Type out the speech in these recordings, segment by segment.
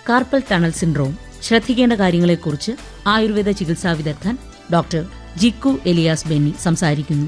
carpal tunnel syndrome ശ്രദ്ധിക്കേണ്ട കാര്യങ്ങളെക്കുറിച്ച് ആയുർവേദ ചികിത്സാ വിദഗ്ധൻ ഡോക്ടർ ജിക്കു എലിയാസ് ബെന്നി സംസാരിക്കുന്നു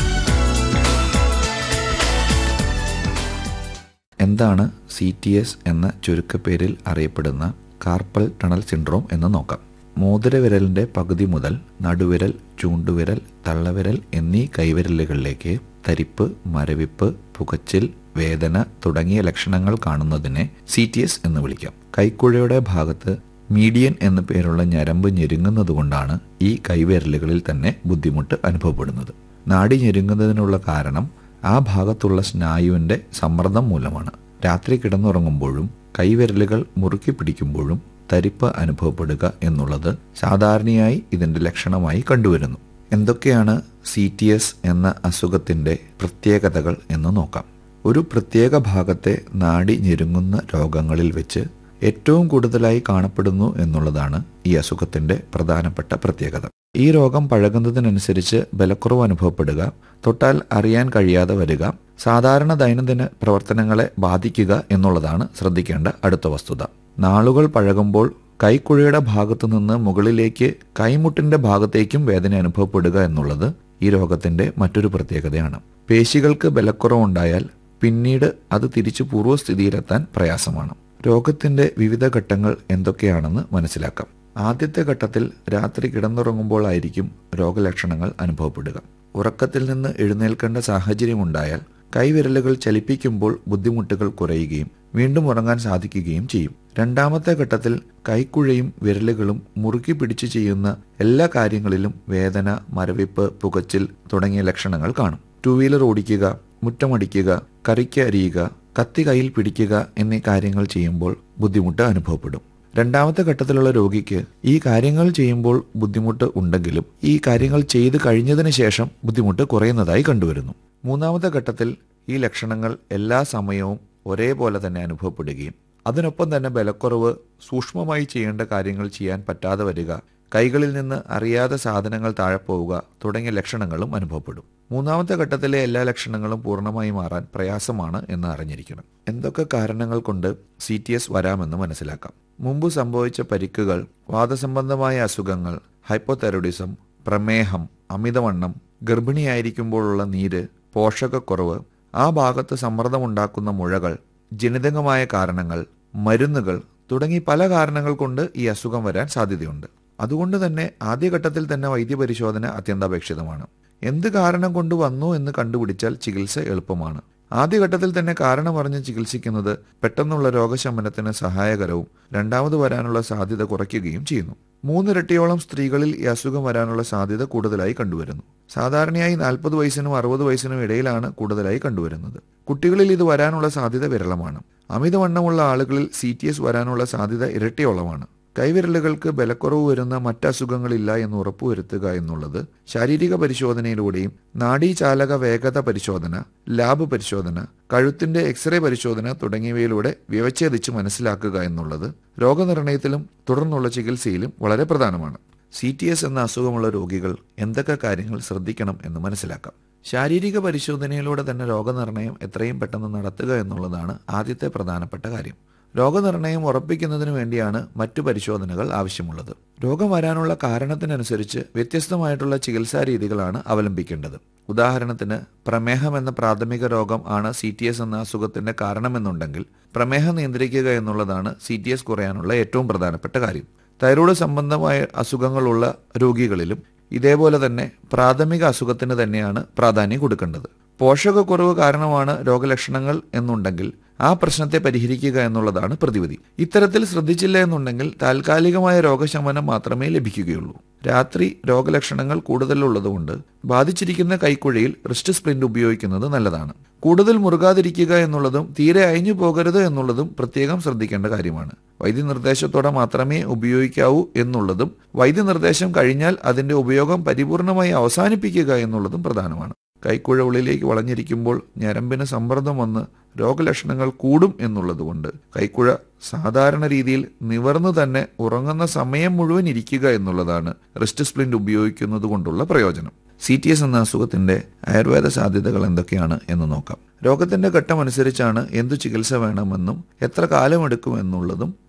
എന്താണ് സി ടി എസ് എന്ന ചുരുക്കപ്പേരിൽ അറിയപ്പെടുന്ന കാർപ്പൽ ടണൽ സിൻഡ്രോം എന്ന് നോക്കാം മോതിരവിരലിന്റെ പകുതി മുതൽ നടുവിരൽ ചൂണ്ടുവിരൽ തള്ളവിരൽ എന്നീ കൈവിരലുകളിലേക്ക് തരിപ്പ് മരവിപ്പ് പുകച്ചിൽ വേദന തുടങ്ങിയ ലക്ഷണങ്ങൾ കാണുന്നതിനെ സി ടി എസ് എന്ന് വിളിക്കാം കൈക്കുഴയുടെ ഭാഗത്ത് മീഡിയൻ എന്ന പേരുള്ള ഞരമ്പ് ഞെരുങ്ങുന്നതുകൊണ്ടാണ് ഈ കൈവിരലുകളിൽ തന്നെ ബുദ്ധിമുട്ട് അനുഭവപ്പെടുന്നത് നാടി ഞെരുങ്ങുന്നതിനുള്ള കാരണം ആ ഭാഗത്തുള്ള സ്നായുവിന്റെ സമ്മർദ്ദം മൂലമാണ് രാത്രി കിടന്നുറങ്ങുമ്പോഴും കൈവിരലുകൾ മുറുക്കി പിടിക്കുമ്പോഴും തരിപ്പ് അനുഭവപ്പെടുക എന്നുള്ളത് സാധാരണയായി ഇതിന്റെ ലക്ഷണമായി കണ്ടുവരുന്നു എന്തൊക്കെയാണ് സി ടി എസ് എന്ന അസുഖത്തിന്റെ പ്രത്യേകതകൾ എന്ന് നോക്കാം ഒരു പ്രത്യേക ഭാഗത്തെ നാടി ഞെരുങ്ങുന്ന രോഗങ്ങളിൽ വെച്ച് ഏറ്റവും കൂടുതലായി കാണപ്പെടുന്നു എന്നുള്ളതാണ് ഈ അസുഖത്തിന്റെ പ്രധാനപ്പെട്ട പ്രത്യേകത ഈ രോഗം പഴകുന്നതിനനുസരിച്ച് ബലക്കുറവ് അനുഭവപ്പെടുക തൊട്ടാൽ അറിയാൻ കഴിയാതെ വരിക സാധാരണ ദൈനംദിന പ്രവർത്തനങ്ങളെ ബാധിക്കുക എന്നുള്ളതാണ് ശ്രദ്ധിക്കേണ്ട അടുത്ത വസ്തുത നാളുകൾ പഴകുമ്പോൾ കൈക്കുഴയുടെ ഭാഗത്തു നിന്ന് മുകളിലേക്ക് കൈമുട്ടിന്റെ ഭാഗത്തേക്കും വേദന അനുഭവപ്പെടുക എന്നുള്ളത് ഈ രോഗത്തിന്റെ മറ്റൊരു പ്രത്യേകതയാണ് പേശികൾക്ക് ബലക്കുറവുണ്ടായാൽ പിന്നീട് അത് തിരിച്ചു പൂർവ്വസ്ഥിതിയിലെത്താൻ പ്രയാസമാണ് രോഗത്തിന്റെ വിവിധ ഘട്ടങ്ങൾ എന്തൊക്കെയാണെന്ന് മനസ്സിലാക്കാം ആദ്യത്തെ ഘട്ടത്തിൽ രാത്രി കിടന്നുറങ്ങുമ്പോഴായിരിക്കും രോഗലക്ഷണങ്ങൾ അനുഭവപ്പെടുക ഉറക്കത്തിൽ നിന്ന് എഴുന്നേൽക്കേണ്ട സാഹചര്യമുണ്ടായാൽ കൈവിരലുകൾ ചലിപ്പിക്കുമ്പോൾ ബുദ്ധിമുട്ടുകൾ കുറയുകയും വീണ്ടും ഉറങ്ങാൻ സാധിക്കുകയും ചെയ്യും രണ്ടാമത്തെ ഘട്ടത്തിൽ കൈക്കുഴയും വിരലുകളും മുറുക്കി പിടിച്ചു ചെയ്യുന്ന എല്ലാ കാര്യങ്ങളിലും വേദന മരവിപ്പ് പുകച്ചിൽ തുടങ്ങിയ ലക്ഷണങ്ങൾ കാണും ടൂ വീലർ ഓടിക്കുക മുറ്റമടിക്കുക കറിക്ക് അരിയുക കത്തി കയ്യിൽ പിടിക്കുക എന്നീ കാര്യങ്ങൾ ചെയ്യുമ്പോൾ ബുദ്ധിമുട്ട് അനുഭവപ്പെടും രണ്ടാമത്തെ ഘട്ടത്തിലുള്ള രോഗിക്ക് ഈ കാര്യങ്ങൾ ചെയ്യുമ്പോൾ ബുദ്ധിമുട്ട് ഉണ്ടെങ്കിലും ഈ കാര്യങ്ങൾ ചെയ്തു കഴിഞ്ഞതിന് ശേഷം ബുദ്ധിമുട്ട് കുറയുന്നതായി കണ്ടുവരുന്നു മൂന്നാമത്തെ ഘട്ടത്തിൽ ഈ ലക്ഷണങ്ങൾ എല്ലാ സമയവും ഒരേപോലെ തന്നെ അനുഭവപ്പെടുകയും അതിനൊപ്പം തന്നെ ബലക്കുറവ് സൂക്ഷ്മമായി ചെയ്യേണ്ട കാര്യങ്ങൾ ചെയ്യാൻ പറ്റാതെ വരിക കൈകളിൽ നിന്ന് അറിയാതെ സാധനങ്ങൾ താഴെ പോവുക തുടങ്ങിയ ലക്ഷണങ്ങളും അനുഭവപ്പെടും മൂന്നാമത്തെ ഘട്ടത്തിലെ എല്ലാ ലക്ഷണങ്ങളും പൂർണ്ണമായി മാറാൻ പ്രയാസമാണ് എന്ന് അറിഞ്ഞിരിക്കണം എന്തൊക്കെ കാരണങ്ങൾ കൊണ്ട് സി ടി എസ് വരാമെന്ന് മനസ്സിലാക്കാം മുമ്പ് സംഭവിച്ച പരിക്കുകൾ വാദസംബന്ധമായ അസുഖങ്ങൾ ഹൈപ്പോതെറോഡിസം പ്രമേഹം അമിതവണ്ണം ഗർഭിണിയായിരിക്കുമ്പോഴുള്ള നീര് പോഷകക്കുറവ് ആ ഭാഗത്ത് സമ്മർദ്ദമുണ്ടാക്കുന്ന മുഴകൾ ജനിതകമായ കാരണങ്ങൾ മരുന്നുകൾ തുടങ്ങി പല കാരണങ്ങൾ കൊണ്ട് ഈ അസുഖം വരാൻ സാധ്യതയുണ്ട് അതുകൊണ്ട് തന്നെ ആദ്യഘട്ടത്തിൽ തന്നെ വൈദ്യപരിശോധന അത്യന്താപേക്ഷിതമാണ് എന്ത് കാരണം കൊണ്ട് വന്നു എന്ന് കണ്ടുപിടിച്ചാൽ ചികിത്സ എളുപ്പമാണ് ആദ്യഘട്ടത്തിൽ തന്നെ കാരണം അറിഞ്ഞ് ചികിത്സിക്കുന്നത് പെട്ടെന്നുള്ള രോഗശമനത്തിന് സഹായകരവും രണ്ടാമത് വരാനുള്ള സാധ്യത കുറയ്ക്കുകയും ചെയ്യുന്നു മൂന്നിരട്ടിയോളം സ്ത്രീകളിൽ ഈ അസുഖം വരാനുള്ള സാധ്യത കൂടുതലായി കണ്ടുവരുന്നു സാധാരണയായി നാൽപ്പത് വയസ്സിനും അറുപത് വയസ്സിനും ഇടയിലാണ് കൂടുതലായി കണ്ടുവരുന്നത് കുട്ടികളിൽ ഇത് വരാനുള്ള സാധ്യത വിരളമാണ് അമിതവണ്ണമുള്ള ആളുകളിൽ സി ടി എസ് വരാനുള്ള സാധ്യത ഇരട്ടിയോളമാണ് കൈവിരലുകൾക്ക് ബലക്കുറവ് വരുന്ന മറ്റസുഖങ്ങളില്ല എന്ന് ഉറപ്പുവരുത്തുക എന്നുള്ളത് ശാരീരിക പരിശോധനയിലൂടെയും നാഡീചാലക വേഗത പരിശോധന ലാബ് പരിശോധന കഴുത്തിന്റെ എക്സ്റേ പരിശോധന തുടങ്ങിയവയിലൂടെ വ്യവച്ഛേദിച്ച് മനസ്സിലാക്കുക എന്നുള്ളത് രോഗനിർണയത്തിലും തുടർന്നുള്ള ചികിത്സയിലും വളരെ പ്രധാനമാണ് സി ടി എസ് എന്ന അസുഖമുള്ള രോഗികൾ എന്തൊക്കെ കാര്യങ്ങൾ ശ്രദ്ധിക്കണം എന്ന് മനസ്സിലാക്കാം ശാരീരിക പരിശോധനയിലൂടെ തന്നെ രോഗനിർണയം എത്രയും പെട്ടെന്ന് നടത്തുക എന്നുള്ളതാണ് ആദ്യത്തെ പ്രധാനപ്പെട്ട കാര്യം രോഗനിർണയം ഉറപ്പിക്കുന്നതിന് വേണ്ടിയാണ് മറ്റു പരിശോധനകൾ ആവശ്യമുള്ളത് രോഗം വരാനുള്ള കാരണത്തിനനുസരിച്ച് വ്യത്യസ്തമായിട്ടുള്ള ചികിത്സാ രീതികളാണ് അവലംബിക്കേണ്ടത് ഉദാഹരണത്തിന് പ്രമേഹം എന്ന പ്രാഥമിക രോഗം ആണ് സി ടി എസ് എന്ന അസുഖത്തിന്റെ കാരണമെന്നുണ്ടെങ്കിൽ പ്രമേഹം നിയന്ത്രിക്കുക എന്നുള്ളതാണ് സി ടി എസ് കുറയാനുള്ള ഏറ്റവും പ്രധാനപ്പെട്ട കാര്യം തൈറോയ്ഡ് സംബന്ധമായ അസുഖങ്ങളുള്ള രോഗികളിലും ഇതേപോലെ തന്നെ പ്രാഥമിക അസുഖത്തിന് തന്നെയാണ് പ്രാധാന്യം കൊടുക്കേണ്ടത് പോഷകക്കുറവ് കാരണമാണ് രോഗലക്ഷണങ്ങൾ എന്നുണ്ടെങ്കിൽ ആ പ്രശ്നത്തെ പരിഹരിക്കുക എന്നുള്ളതാണ് പ്രതിവിധി ഇത്തരത്തിൽ ശ്രദ്ധിച്ചില്ല എന്നുണ്ടെങ്കിൽ താൽക്കാലികമായ രോഗശമനം മാത്രമേ ലഭിക്കുകയുള്ളൂ രാത്രി രോഗലക്ഷണങ്ങൾ കൂടുതലുള്ളതുകൊണ്ട് ബാധിച്ചിരിക്കുന്ന കൈക്കുഴയിൽ റിസ്റ്റ് സ്പ്ലിന്റ് ഉപയോഗിക്കുന്നത് നല്ലതാണ് കൂടുതൽ മുറുകാതിരിക്കുക എന്നുള്ളതും തീരെ അയഞ്ഞു പോകരുത് എന്നുള്ളതും പ്രത്യേകം ശ്രദ്ധിക്കേണ്ട കാര്യമാണ് വൈദ്യനിർദ്ദേശത്തോടെ മാത്രമേ ഉപയോഗിക്കാവൂ എന്നുള്ളതും വൈദ്യനിർദ്ദേശം കഴിഞ്ഞാൽ അതിന്റെ ഉപയോഗം പരിപൂർണമായി അവസാനിപ്പിക്കുക എന്നുള്ളതും പ്രധാനമാണ് കൈക്കുഴ ഉള്ളിലേക്ക് വളഞ്ഞിരിക്കുമ്പോൾ ഞരമ്പിന് സമ്മർദ്ദം വന്ന് രോഗലക്ഷണങ്ങൾ കൂടും എന്നുള്ളതുകൊണ്ട് കൈക്കുഴ സാധാരണ രീതിയിൽ നിവർന്നു തന്നെ ഉറങ്ങുന്ന സമയം മുഴുവൻ ഇരിക്കുക എന്നുള്ളതാണ് റിസ്റ്റ് സ്പ്ലിന്റ് ഉപയോഗിക്കുന്നത് കൊണ്ടുള്ള പ്രയോജനം സി ടി എസ് എന്ന അസുഖത്തിന്റെ ആയുർവേദ സാധ്യതകൾ എന്തൊക്കെയാണ് എന്ന് നോക്കാം രോഗത്തിന്റെ ഘട്ടം അനുസരിച്ചാണ് എന്തു ചികിത്സ വേണമെന്നും എത്ര കാലമെടുക്കുമെന്നുള്ളതും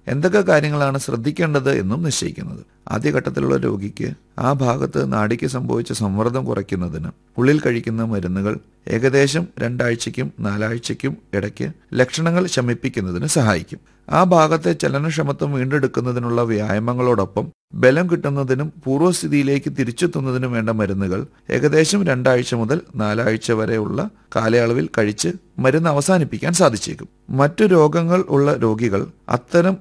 എന്തൊക്കെ കാര്യങ്ങളാണ് ശ്രദ്ധിക്കേണ്ടത് എന്നും നിശ്ചയിക്കുന്നത് ആദ്യഘട്ടത്തിലുള്ള രോഗിക്ക് ആ ഭാഗത്ത് നാടിക്ക് സംഭവിച്ച സമ്മർദ്ദം കുറയ്ക്കുന്നതിന് ഉള്ളിൽ കഴിക്കുന്ന മരുന്നുകൾ ഏകദേശം രണ്ടാഴ്ചയ്ക്കും നാലാഴ്ചയ്ക്കും ഇടയ്ക്ക് ലക്ഷണങ്ങൾ ശമിപ്പിക്കുന്നതിന് സഹായിക്കും ആ ഭാഗത്തെ ചലനക്ഷമത്വം വീണ്ടെടുക്കുന്നതിനുള്ള വ്യായാമങ്ങളോടൊപ്പം ബലം കിട്ടുന്നതിനും പൂർവ്വസ്ഥിതിയിലേക്ക് തിരിച്ചെത്തുന്നതിനും വേണ്ട മരുന്നുകൾ ഏകദേശം രണ്ടാഴ്ച മുതൽ നാലാഴ്ച വരെയുള്ള കാലയളവിൽ കഴിച്ച് മരുന്ന് അവസാനിപ്പിക്കാൻ സാധിച്ചേക്കും മറ്റു രോഗങ്ങൾ ഉള്ള രോഗികൾ അത്തരം